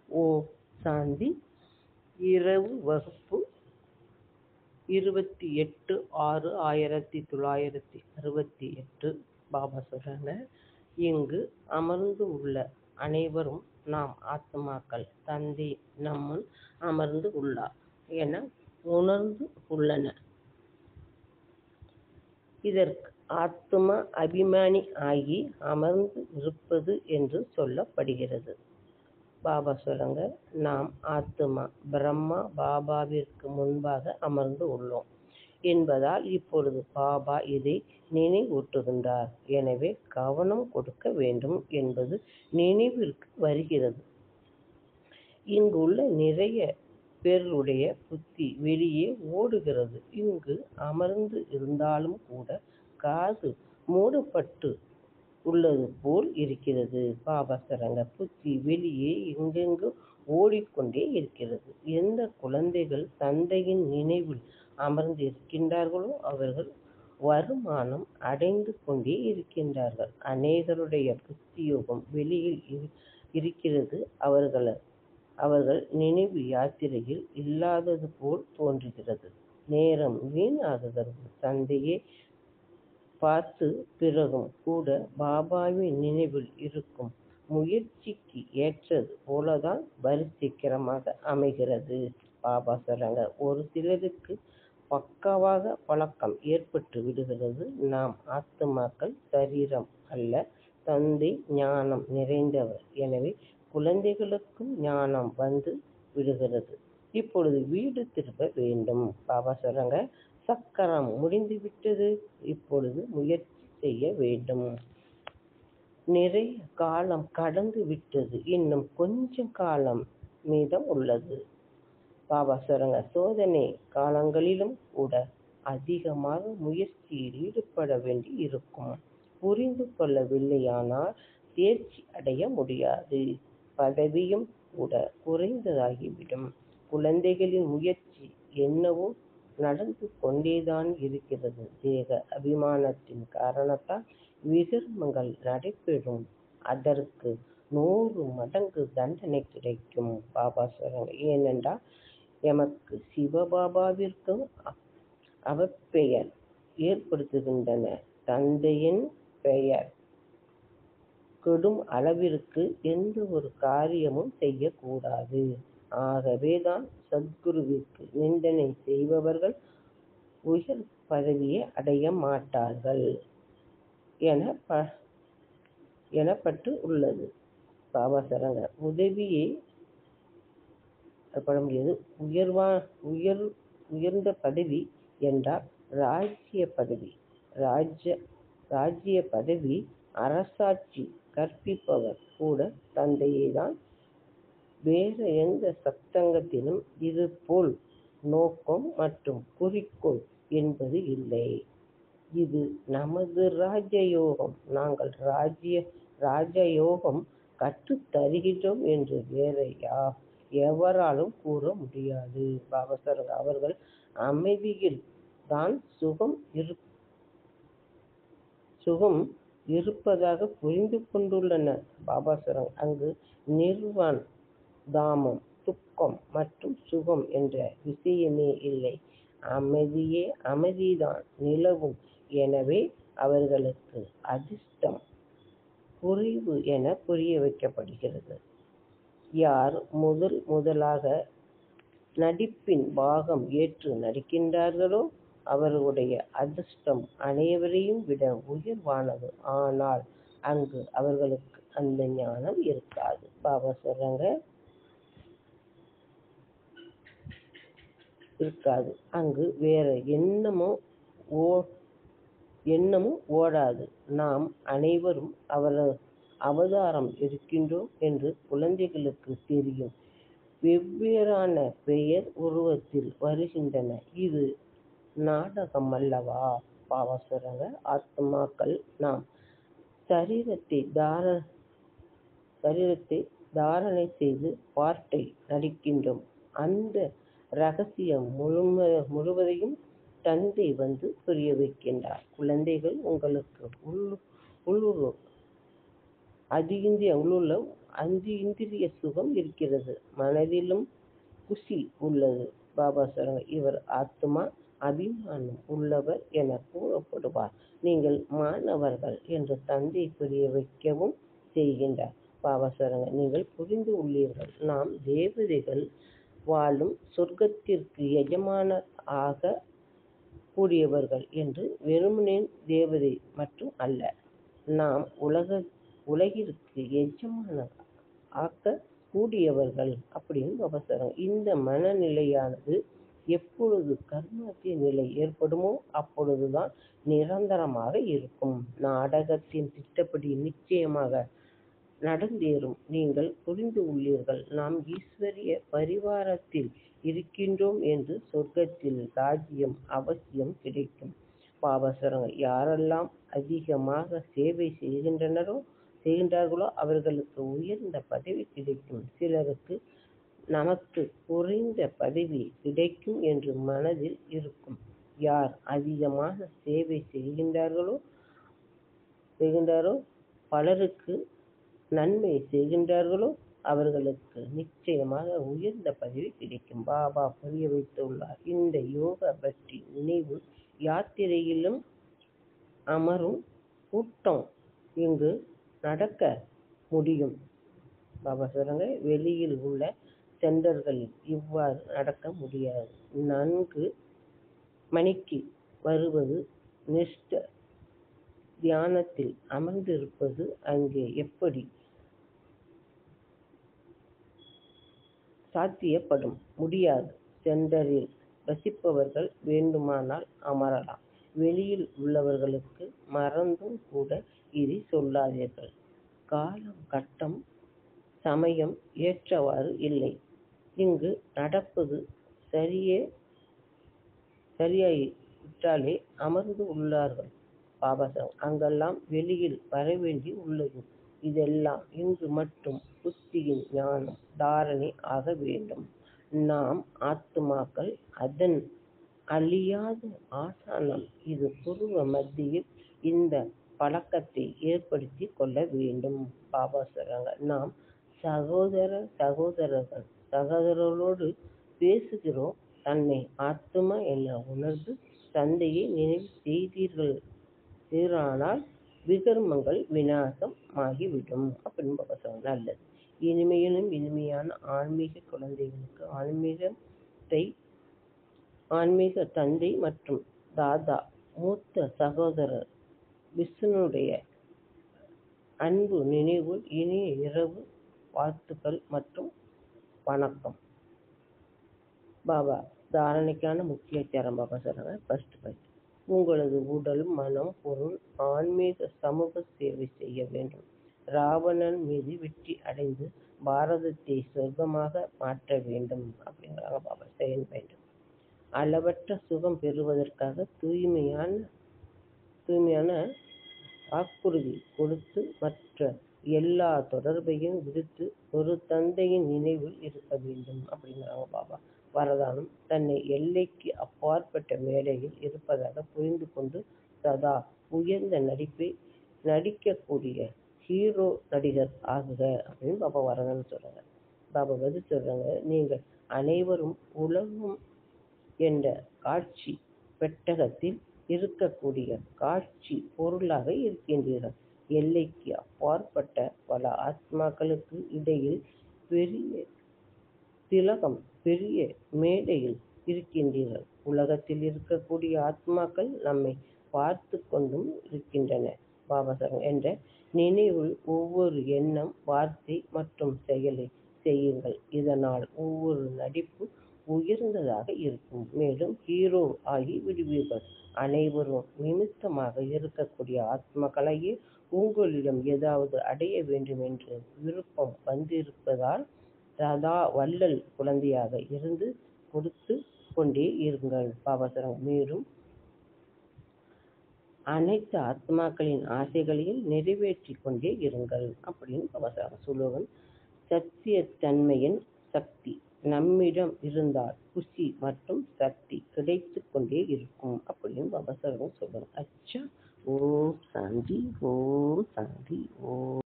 ஓ சாந்தி இரவு வகுப்பு இருபத்தி எட்டு ஆறு ஆயிரத்தி தொள்ளாயிரத்தி அறுபத்தி எட்டு பாபா சொல்கிறாங்க இங்கு அமர்ந்து உள்ள அனைவரும் நாம் ஆத்மாக்கள் தந்தை நம்முன் அமர்ந்து உள்ளார் என உணர்ந்து உள்ளனர் இதற்கு ஆத்ம அபிமானி ஆகி அமர்ந்து இருப்பது என்று சொல்லப்படுகிறது பாபா சொல்லுங்க நாம் ஆத்மா பிரம்மா பாபாவிற்கு முன்பாக அமர்ந்து உள்ளோம் என்பதால் இப்பொழுது பாபா இதை நினைவூட்டுகின்றார் எனவே கவனம் கொடுக்க வேண்டும் என்பது நினைவிற்கு வருகிறது இங்குள்ள நிறைய பேர்களுடைய புத்தி வெளியே ஓடுகிறது இங்கு அமர்ந்து இருந்தாலும் கூட காது மூடப்பட்டு உள்ளது போல் இருக்கிறது பாபா சரங்க புத்தி வெளியே எங்கெங்கு ஓடிக்கொண்டே இருக்கிறது எந்த குழந்தைகள் தந்தையின் நினைவில் அமர்ந்து இருக்கின்றார்களோ அவர்கள் வருமானம் அடைந்து கொண்டே இருக்கின்றார்கள் அநேகருடைய புத்தியோகம் வெளியில் இருக்கிறது அவர்கள் அவர்கள் நினைவு யாத்திரையில் இல்லாதது போல் தோன்றுகிறது நேரம் வீணாகுகிறது தந்தையே பார்த்து பிறகும் கூட பாபாவின் நினைவில் இருக்கும் முயற்சிக்கு ஏற்றது போலதான் பரிசீக்கிரமாக அமைகிறது பாபா சொல்றாங்க ஒரு சிலருக்கு பக்காவாக பழக்கம் ஏற்பட்டு விடுகிறது நாம் ஆத்துமாக்கள் சரீரம் அல்ல தந்தை ஞானம் நிறைந்தவர் எனவே குழந்தைகளுக்கும் ஞானம் வந்து விடுகிறது இப்பொழுது வீடு திரும்ப வேண்டும் பாபா சொல்றாங்க சக்கரம் முடிந்து விட்டது இப்பொழுது முயற்சி செய்ய வேண்டும் நிறைய காலம் கடந்து விட்டது இன்னும் கொஞ்சம் காலம் மீதம் உள்ளது பாபா சொல்றாங்க சோதனை காலங்களிலும் கூட அதிகமாக முயற்சியில் ஈடுபட வேண்டி இருக்கும் புரிந்து கொள்ளவில்லையானால் தேர்ச்சி அடைய முடியாது பதவியும் கூட குறைந்ததாகிவிடும் குழந்தைகளின் முயற்சி என்னவோ நடந்து கொண்டேதான் இருக்கிறது தேக அபிமானத்தின் காரணத்தால் விகர்மங்கள் நடைபெறும் அதற்கு நூறு மடங்கு தண்டனை கிடைக்கும் பாபா சொல்றாங்க ஏனென்றால் எமக்கு சிவபாபாவிற்கும் அவப்பெயர் ஏற்படுத்துகின்றன தந்தையின் பெயர் கெடும் அளவிற்கு எந்த ஒரு காரியமும் செய்யக்கூடாது ஆகவேதான் சத்குருவிற்கு நிந்தனை செய்பவர்கள் உயர் பதவியை அடைய மாட்டார்கள் என ப எனப்பட்டு உள்ளது பாபா சரங்க உதவியை பட முடியாது உயர்வா உயர் உயர்ந்த பதவி என்றால் ராஜ்ய பதவி ராஜ்ய ராஜ்ய பதவி அரசாட்சி கற்பிப்பவர் கூட தந்தையை தான் வேறு எந்த சத்தங்கத்திலும் இது போல் நோக்கம் மற்றும் குறிக்கோள் என்பது இல்லை இது நமது ராஜயோகம் நாங்கள் ராஜ்ய ராஜயோகம் கற்றுத் தருகின்றோம் என்று வேற யா எவராலும் கூற முடியாது பாபசரங்க அவர்கள் அமைதியில் தான் சுகம் இரு சுகம் இருப்பதாக புரிந்து கொண்டுள்ளனர் பாபாசரங் அங்கு நிர்வான் தாமம் துக்கம் மற்றும் சுகம் என்ற விஷயமே இல்லை அமைதியே அமைதிதான் நிலவும் எனவே அவர்களுக்கு அதிர்ஷ்டம் குறைவு என புரிய வைக்கப்படுகிறது யார் முதல் முதலாக நடிப்பின் பாகம் ஏற்று நடிக்கின்றார்களோ அவர்களுடைய அதிர்ஷ்டம் அனைவரையும் விட உயர்வானது ஆனால் அங்கு அவர்களுக்கு அந்த ஞானம் இருக்காது பாபா சொல்றாங்க இருக்காது அங்கு வேற எண்ணமோ ஓ எண்ணமும் ஓடாது நாம் அனைவரும் அவர் அவதாரம் இருக்கின்றோம் என்று குழந்தைகளுக்கு தெரியும் வெவ்வேறான பெயர் உருவத்தில் வருகின்றன இது நாடகம் அல்லவா பாபா சொல்றாங்க ஆத்மாக்கள் நாம் சரீரத்தை தார சரீரத்தை தாரணை செய்து பாட்டை நடிக்கின்றோம் அந்த ரகசியம் முழும முழுவதையும் தந்தை வந்து புரிய வைக்கின்றார் குழந்தைகள் உங்களுக்கு உள் உள்ளூர் அதிகிந்திய உள்ளுள்ள அஞ்சு இந்திரிய சுகம் இருக்கிறது மனதிலும் குஷி உள்ளது பாபா சொல்றாங்க இவர் ஆத்மா அபிமானம் உள்ளவர் என கூறப்படுவார் நீங்கள் மாணவர்கள் என்று தந்தை புரிய வைக்கவும் செய்கின்றார் பாபா சொல்றாங்க நீங்கள் புரிந்து உள்ளீர்கள் நாம் தேவதைகள் வாழும் சொர்க்கத்திற்கு எஜமானர் ஆக கூடியவர்கள் என்று வெறுமனே தேவதை மட்டும் அல்ல நாம் உலக உலகிற்கு எஜமானர் ஆக்க கூடியவர்கள் அப்படின்னு பாபா சொல்றாங்க இந்த மனநிலையானது எப்பொழுது கர்மாத்திய நிலை ஏற்படுமோ அப்பொழுதுதான் நிரந்தரமாக இருக்கும் நாடகத்தின் திட்டப்படி நிச்சயமாக நடந்தேறும் நீங்கள் புரிந்து உள்ளீர்கள் நாம் ஈஸ்வரிய பரிவாரத்தில் இருக்கின்றோம் என்று சொர்க்கத்தில் ராஜ்யம் அவசியம் கிடைக்கும் பாபா சொல்றாங்க யாரெல்லாம் அதிகமாக சேவை செய்கின்றனரோ செய்கின்றார்களோ அவர்களுக்கு உயர்ந்த பதவி கிடைக்கும் சிலருக்கு நமக்கு குறைந்த பதவி கிடைக்கும் என்று மனதில் இருக்கும் யார் அதிகமாக சேவை செய்கின்றார்களோ செய்கின்றாரோ பலருக்கு நன்மை செய்கின்றார்களோ அவர்களுக்கு நிச்சயமாக உயர்ந்த பதவி கிடைக்கும் பாபா புரிய வைத்துள்ளார் இந்த யோகா பற்றி நினைவு யாத்திரையிலும் அமரும் கூட்டம் இங்கு நடக்க முடியும் பாபா சொல்றாங்க வெளியில் உள்ள சென்டர்களில் இவ்வாறு நடக்க முடியாது நன்கு மணிக்கு வருவது நிஷ்ட தியானத்தில் அமர்ந்திருப்பது அங்கே எப்படி சாத்தியப்படும் முடியாது சென்டரில் வசிப்பவர்கள் வேண்டுமானால் அமரலாம் வெளியில் உள்ளவர்களுக்கு மறந்தும் கூட இதை சொல்லாதீர்கள் காலம் கட்டம் சமயம் ஏற்றவாறு இல்லை இங்கு நடப்பது சரியே சரியாயிட்டாலே அமர்ந்து உள்ளார்கள் பாபாசாஹ் அங்கெல்லாம் வெளியில் வரவேண்டி உள்ளது இதெல்லாம் இங்கு மட்டும் புத்தியின் ஞானம் தாரணை ஆக வேண்டும் நாம் ஆத்துமாக்கள் அதன் அழியாத ஆசானம் இது புருவ மத்தியில் இந்த பழக்கத்தை ஏற்படுத்தி கொள்ள வேண்டும் பாபா சொல்றாங்க நாம் சகோதர சகோதரர்கள் சகோதரர்களோடு பேசுகிறோம் தன்னை ஆத்மா என உணர்ந்து தந்தையை நினைவு செய்தீர்கள் சீரானால் விகர்மங்கள் விநாசம் ஆகிவிடும் அப்படின்னு பாபா சொல்றாங்க நல்லது இனிமையிலும் இனிமையான ஆன்மீக குழந்தைகளுக்கு ஆன்மீகத்தை ஆன்மீக தந்தை மற்றும் தாதா மூத்த சகோதரர் விஷ்ணுடைய அன்பு நினைவு இனிய இரவு வாழ்த்துக்கள் மற்றும் வணக்கம் பாபா தாரணைக்கான முக்கிய சரம் பாபா சொல்றாங்க ஃபர்ஸ்ட் ஃபர்ஸ்ட் உங்களது உடல் மனம் பொருள் ஆன்மீக சமூக சேவை செய்ய வேண்டும் ராவணன் மீது வெற்றி அடைந்து பாரதத்தை சொர்க்கமாக மாற்ற வேண்டும் அப்படிங்கிறாங்க பாபா செய்ய வேண்டும் அளவற்ற சுகம் பெறுவதற்காக தூய்மையான தூய்மையான வாக்குறுதி கொடுத்து மற்ற எல்லா தொடர்பையும் விடுத்து ஒரு தந்தையின் நினைவில் இருக்க வேண்டும் அப்படிங்கிறாங்க பாபா வரதானம் தன்னை எல்லைக்கு அப்பாற்பட்ட மேடையில் இருப்பதாக புரிந்து கொண்டு சதா உயர்ந்த நடிப்பை நடிக்கக்கூடிய ஹீரோ நடிகர் ஆகுக அப்படின்னு பாபா வரதானம் சொல்றாங்க பாபா பதில் சொல்றாங்க நீங்கள் அனைவரும் உலகம் என்ற காட்சி பெட்டகத்தில் இருக்கக்கூடிய காட்சி பொருளாக இருக்கின்றீர்கள் எல்லைக்கு அப்பாற்பட்ட பல ஆத்மாக்களுக்கு இடையில் பெரிய திலகம் பெரிய மேடையில் இருக்கின்றீர்கள் உலகத்தில் இருக்கக்கூடிய ஆத்மாக்கள் நம்மை பார்த்து கொண்டும் இருக்கின்றன பாபாசரம் என்ற நினைவில் ஒவ்வொரு எண்ணம் வார்த்தை மற்றும் செயலை செய்யுங்கள் இதனால் ஒவ்வொரு நடிப்பு உயர்ந்ததாக இருக்கும் மேலும் ஹீரோ ஆகி விடுவீர்கள் அனைவரும் நிமித்தமாக இருக்கக்கூடிய ஆத்மகளையே உங்களிடம் ஏதாவது அடைய வேண்டும் என்று விருப்பம் வந்திருப்பதால் சதா வள்ளல் குழந்தையாக இருந்து கொடுத்து கொண்டே இருங்கள் பாபாசரம் மேலும் அனைத்து ஆத்மாக்களின் ஆசைகளையும் நிறைவேற்றி கொண்டே இருங்கள் அப்படின்னு பாபாசரம் சொல்லுவன் சத்தியத்தன்மையின் சக்தி நம்மிடம் இருந்தால் குஷி மற்றும் சக்தி கிடைத்து கொண்டே இருக்கும் அப்படின்னு பாபாசரம் சொல்லுவாங்க அச்சா ஓம் சாந்தி ஓம் சாந்தி ஓம்